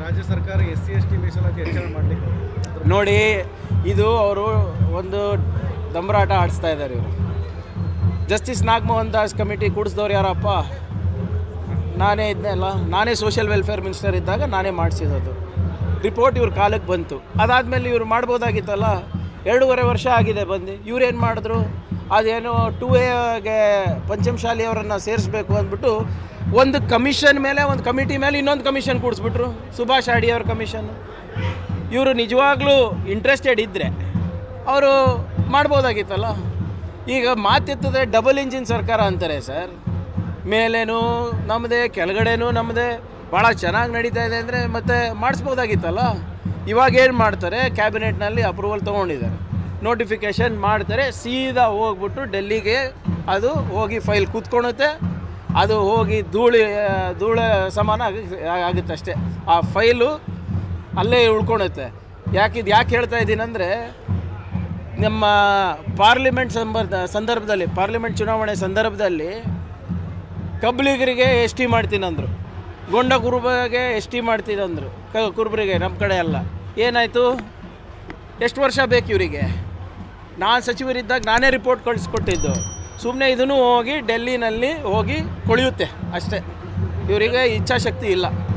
ರಾಜ್ಯ ಸರ್ಕಾರ S C S T ಮೀಸಲಾತಿ ಹೆಚ್ಚಳ ಮಾಡಲಿಕ್ಕೆ ನೋಡಿ ಇದು ಅವರು ಒಂದು ದಂಬರಾಟ ಆಡಿಸ್ತಾ ಇದ್ದಾರೆ ಇವರು ಜಸ್ಟಿಸ್ ನಾಗಮೋಹನ್ ದಾಸ್ ಕಮಿಟಿ ಕೂಡಿಸಿದವ್ರು ಯಾರಪ್ಪ ನಾನೇ ಇದ್ನಲ್ಲ ನಾನೇ ಸೋಷಿಯಲ್ ವೆಲ್ಫೇರ್ ಮಿನಿಸ್ಟರ್ ಇದ್ದಾಗ ನಾನೇ ಮಾಡಿಸಿರೋದು ರಿಪೋರ್ಟ್ ಇವ್ರ ಕಾಲಕ್ಕೆ ಬಂತು ಅದಾದಮೇಲೆ ಇವ್ರು ಮಾಡ್ಬೋದಾಗಿತ್ತಲ್ಲ ಎರಡೂವರೆ ವರ್ಷ ಆಗಿದೆ ಬಂದು ಇವ್ರೇನು ಮಾಡಿದ್ರು ಅದೇನೋ ಟೂ ಎಗೆ ಪಂಚಮಶಾಲಿಯವರನ್ನು ಸೇರಿಸ್ಬೇಕು ಅಂದ್ಬಿಟ್ಟು ಒಂದು ಕಮಿಷನ್ ಮೇಲೆ ಒಂದು ಕಮಿಟಿ ಮೇಲೆ ಇನ್ನೊಂದು ಕಮಿಷನ್ ಕೂಡಿಸ್ಬಿಟ್ರು ಸುಭಾಷ್ ಅಡಿ ಅವ್ರ ಕಮಿಷನ್ ಇವರು ನಿಜವಾಗ್ಲೂ ಇಂಟ್ರೆಸ್ಟೆಡ್ ಇದ್ದರೆ ಅವರು ಮಾಡ್ಬೋದಾಗಿತ್ತಲ್ಲ ಈಗ ಮಾತೆತ್ತಿದ್ರೆ ಡಬಲ್ ಇಂಜಿನ್ ಸರ್ಕಾರ ಅಂತಾರೆ ಸರ್ ಮೇಲೇನೂ ನಮ್ಮದೇ ಕೆಳಗಡೆನೂ ನಮ್ಮದೇ ಭಾಳ ಚೆನ್ನಾಗಿ ನಡೀತಾ ಇದೆ ಅಂದರೆ ಮತ್ತೆ ಮಾಡಿಸ್ಬೋದಾಗಿತ್ತಲ್ಲ ಇವಾಗ ಏನು ಮಾಡ್ತಾರೆ ಕ್ಯಾಬಿನೆಟ್ನಲ್ಲಿ ಅಪ್ರೂವಲ್ ತೊಗೊಂಡಿದ್ದಾರೆ ನೋಟಿಫಿಕೇಷನ್ ಮಾಡ್ತಾರೆ ಸೀದಾ ಹೋಗ್ಬಿಟ್ಟು ಡೆಲ್ಲಿಗೆ ಅದು ಹೋಗಿ ಫೈಲ್ ಕೂತ್ಕೊಳುತ್ತೆ ಅದು ಹೋಗಿ ಧೂಳಿ ಧೂಳ ಸಮಾನ ಆಗಿ ಆಗುತ್ತೆ ಅಷ್ಟೇ ಆ ಫೈಲು ಅಲ್ಲೇ ಉಳ್ಕೊಳುತ್ತೆ ಯಾಕೆ ಇದು ಯಾಕೆ ಹೇಳ್ತಾ ಇದ್ದೀನಂದರೆ ನಮ್ಮ ಪಾರ್ಲಿಮೆಂಟ್ ಸಂಬರ್ಧ ಸಂದರ್ಭದಲ್ಲಿ ಪಾರ್ಲಿಮೆಂಟ್ ಚುನಾವಣೆ ಸಂದರ್ಭದಲ್ಲಿ ಕಬ್ಲಿಗರಿಗೆ ಎಸ್ ಟಿ ಮಾಡ್ತೀನಂದರು ಗೊಂಡ ಕುರುಬಗೆ ಎಸ್ ಟಿ ಮಾಡ್ತೀನಂದರು ಕ ಕುರುಬರಿಗೆ ನಮ್ಮ ಕಡೆ ಎಲ್ಲ ಏನಾಯಿತು ಎಷ್ಟು ವರ್ಷ ಬೇಕು ಇವರಿಗೆ ನಾನು ಸಚಿವರಿದ್ದಾಗ ನಾನೇ ರಿಪೋರ್ಟ್ ಕಳಿಸ್ಕೊಟ್ಟಿದ್ದು ಸುಮ್ಮನೆ ಇದನ್ನು ಹೋಗಿ ಡೆಲ್ಲಿನಲ್ಲಿ ಹೋಗಿ ಕೊಳೆಯುತ್ತೆ ಅಷ್ಟೇ ಇವರಿಗೆ ಇಚ್ಛಾಶಕ್ತಿ ಇಲ್ಲ